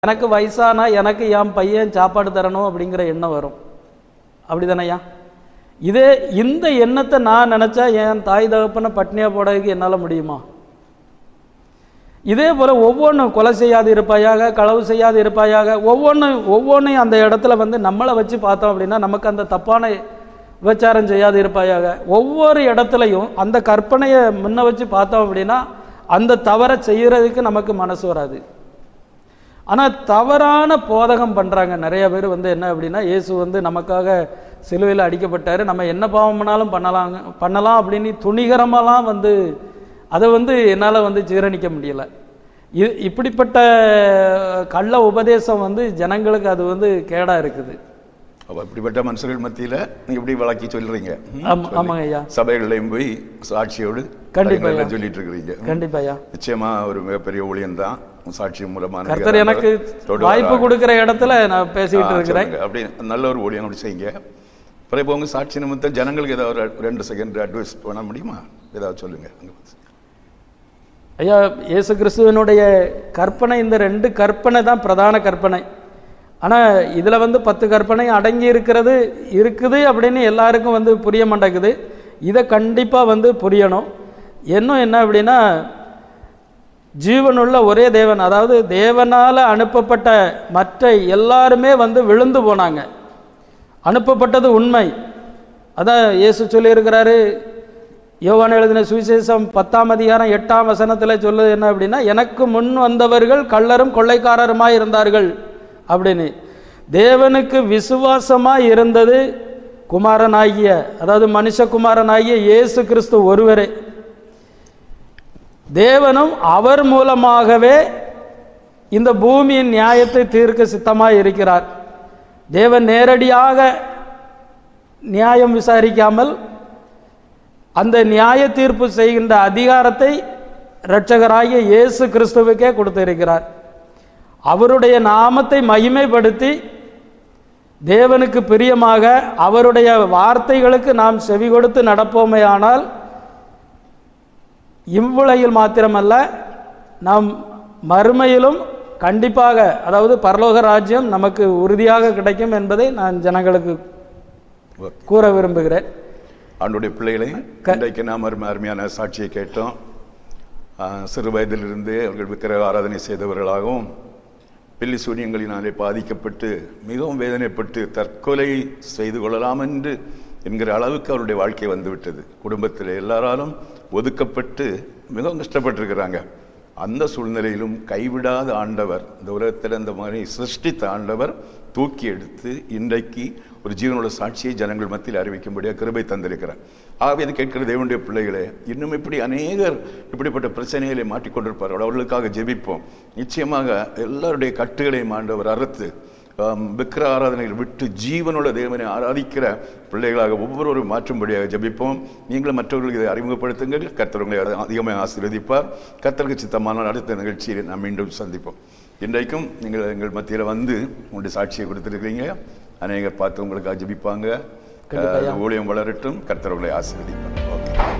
எனக்கு வயசானா எனக்கு என் பையன் சாப்பாடு தரணும் அப்படிங்கிற எண்ணம் வரும் அப்படிதானய்யா இதே இந்த எண்ணத்தை நான் நினச்சா என் தாய் தகப்பனை பட்னியாக போடறதுக்கு என்னால் முடியுமா இதே போல் ஒவ்வொன்றும் கொலை செய்யாது இருப்பாயாக களவு செய்யாது இருப்பாயாக ஒவ்வொன்றும் ஒவ்வொன்றையும் அந்த இடத்துல வந்து நம்மளை வச்சு பார்த்தோம் அப்படின்னா நமக்கு அந்த தப்பான விபச்சாரம் செய்யாது இருப்பாயாக ஒவ்வொரு இடத்துலையும் அந்த கற்பனையை முன்ன வச்சு பார்த்தோம் அப்படின்னா அந்த தவறை செய்கிறதுக்கு நமக்கு மனசு வராது ஆனால் தவறான போதகம் பண்ணுறாங்க நிறைய பேர் வந்து என்ன அப்படின்னா இயேசு வந்து நமக்காக சிலுவையில் அடிக்கப்பட்டார் நம்ம என்ன பாவம் பண்ணாலும் பண்ணலாம் பண்ணலாம் அப்படின்னு துணிகரமாலாம் வந்து அதை வந்து என்னால் வந்து ஜீரணிக்க முடியல இது இப்படிப்பட்ட கள்ள உபதேசம் வந்து ஜனங்களுக்கு அது வந்து கேடாக இருக்குது அப்ப இப்படிப்பட்ட மனுஷர்கள் மத்தியில நீங்க இப்படி வழக்கி சொல்றீங்க ம், ஆமா சொல்லி. ஆமாங்க ஐயா சபைகள்லையும் போய் சாட்சியோடு கண்டிப்பா காரியங்களை ஐயா. சொல்லிட்டு இருக்கிறீங்க ம். கண்டிப்பா ஐயா நிச்சயமா ஒரு மிகப்பெரிய ஊழியம் தான் சாட்சி மூலமான கர்த்தர் எனக்கு வாய்ப்பு கொடுக்குற இடத்துல நான் பேசிக்கிட்டு இருக்கிறேன் அப்படி நல்ல ஒரு ஊழியம் அப்படி செய்யுங்க அப்புறம் இப்போ உங்க சாட்சி நிமித்தம் ஜனங்களுக்கு ஏதாவது ஒரு ரெண்டு செகண்ட் அட்வைஸ் பண்ண முடியுமா ஏதாவது சொல்லுங்க அங்க வந்து. ஐயா இயேசு கிறிஸ்துவனுடைய கற்பனை இந்த ரெண்டு கற்பனை தான் பிரதான கற்பனை ஆனால் இதில் வந்து பத்து கற்பனை அடங்கி இருக்கிறது இருக்குது அப்படின்னு எல்லாருக்கும் வந்து புரிய மாட்டேங்குது இதை கண்டிப்பாக வந்து புரியணும் இன்னும் என்ன அப்படின்னா ஜீவனுள்ள ஒரே தேவன் அதாவது தேவனால் அனுப்பப்பட்ட மற்ற எல்லாருமே வந்து விழுந்து போனாங்க அனுப்பப்பட்டது உண்மை அதான் இயேசு சொல்லியிருக்கிறாரு யோவான் எழுதின சுவிசேஷம் பத்தாம் அதிகாரம் எட்டாம் வசனத்தில் சொல்லுது என்ன அப்படின்னா எனக்கு முன் வந்தவர்கள் கள்ளரும் கொள்ளைக்காரருமாய் இருந்தார்கள் அப்படின்னு தேவனுக்கு விசுவாசமாய் இருந்தது குமாரனாகிய அதாவது மனுஷகுமாரனாகிய இயேசு கிறிஸ்து ஒருவரே தேவனும் அவர் மூலமாகவே இந்த பூமியின் நியாயத்தை தீர்க்க சித்தமாய் இருக்கிறார் தேவன் நேரடியாக நியாயம் விசாரிக்காமல் அந்த நியாய தீர்ப்பு செய்கின்ற அதிகாரத்தை இரட்சகராகிய இயேசு கிறிஸ்துவுக்கே கொடுத்திருக்கிறார் அவருடைய நாமத்தை மகிமைப்படுத்தி தேவனுக்கு பிரியமாக அவருடைய வார்த்தைகளுக்கு நாம் செவி கொடுத்து நடப்போமேயானால் இவ்வுலகில் மாத்திரமல்ல நாம் மறுமையிலும் கண்டிப்பாக அதாவது பரலோக ராஜ்யம் நமக்கு உறுதியாக கிடைக்கும் என்பதை நான் ஜனங்களுக்கு ஓகே. கூற விரும்புகிறேன் ஆண்டுடைய பிள்ளைகளை இன்றைக்கு நாம் அருமை அருமையான சாட்சியை கேட்டோம் ஆ, சிறு வயதிலிருந்து அவர்கள் விக்கிரக ஆராதனை செய்தவர்களாகவும் பில்லி சூனியங்களினாலே பாதிக்கப்பட்டு மிகவும் வேதனைப்பட்டு தற்கொலை செய்து கொள்ளலாம் என்று என்கிற அளவுக்கு அவருடைய வாழ்க்கை வந்துவிட்டது குடும்பத்தில் எல்லாராலும் ஒதுக்கப்பட்டு மிகவும் கஷ்டப்பட்டிருக்கிறாங்க அந்த சூழ்நிலையிலும் கைவிடாத ஆண்டவர் இந்த உலகத்தில் இந்த மாதிரி சிருஷ்டித்த ஆண்டவர் தூக்கி எடுத்து இன்றைக்கு ஒரு ஜீவனோட சாட்சியை ஜனங்கள் மத்தியில் அறிவிக்கும்படியாக கிருபை தந்திருக்கிறார் ஆகவே இது கேட்கிற தேவனுடைய பிள்ளைகளே இன்னும் இப்படி அநேகர் இப்படிப்பட்ட பிரச்சனைகளை மாட்டிக்கொண்டிருப்பார்கள் அவர்களுக்காக ஜெபிப்போம் நிச்சயமாக எல்லாருடைய கட்டுகளையும் ஆண்டவர் அறுத்து ஆம், விக்கிர ஆராதனைகள் விட்டு ஜீவனுள்ள தேவனை ஆராதிக்கிற பிள்ளைகளாக ஒவ்வொருவரும் மாற்றும்படியாக ஜெபிப்போம் நீங்களும் மற்றவர்களுக்கு இதை அறிமுகப்படுத்துங்கள் கர்த்தர் உங்களை அதி- அதிகமாக ஆசீர்வதிப்பார் கர்த்தருக்கு சித்தமான அடுத்த நிகழ்ச்சியில் நாம் மீண்டும் சந்திப்போம் இன்றைக்கும் நீங்கள் எங்கள் மத்தியில் வந்து உங்களுடைய சாட்சியை கொடுத்துருக்கிறீங்க அநேகர் பார்த்து உங்களுக்காக ஜெபிப்பாங்க கண்டிப்பா ஐயா. ஊழியம் வளரட்டும் கர்த்தர் உங்களை ஆசீர்வதிப்பார்